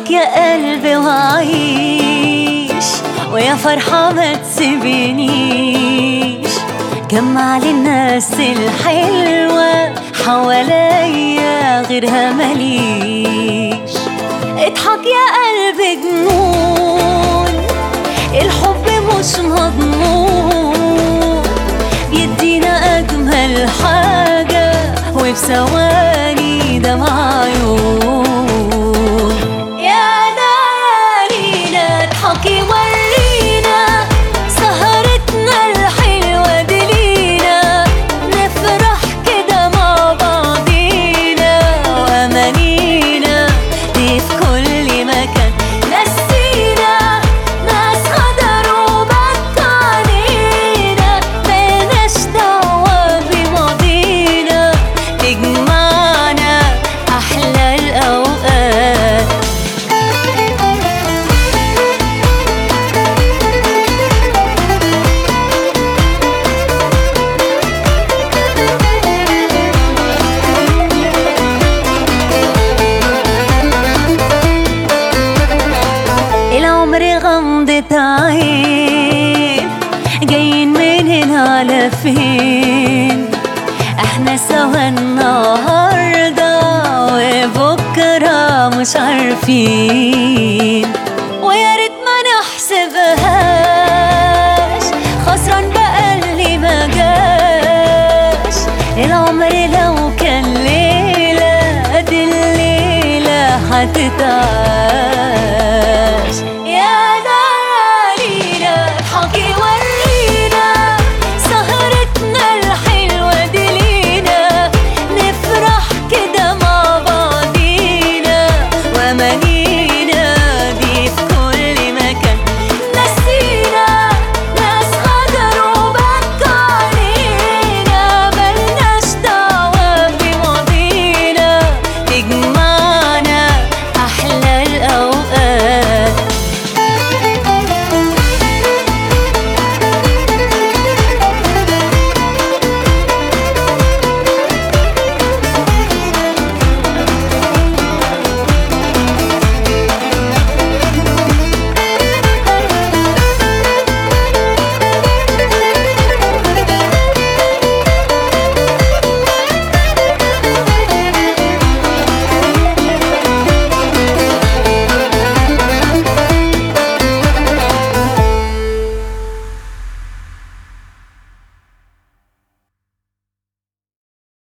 اضحك يا قلبي وعيش ويا فرحة ما تسيبنيش جمع لي الناس الحلوة حواليا غيرها مليش اضحك يا قلبي جنون الحب مش مضمون بيدينا أجمل حاجة وبثواني دمع عيون يا ليالينا اضحكي ورينا سهرتنا الحلوة دي لينا نفرح كده مع بعضينا وأمانينا دي في كل مكان نسينا ناس غدروا بطانينا ملناش دعوة بماضينا تجمعنا أحلى الأوقات العمر غمضة عين جايين من هنا على فين احنا سوا النهاردة وبكرة مش عارفين ويا ريت ما نحسبهاش خسران بقى اللي ما جاش العمر لو كان ليلة دي الليلة هتتعاش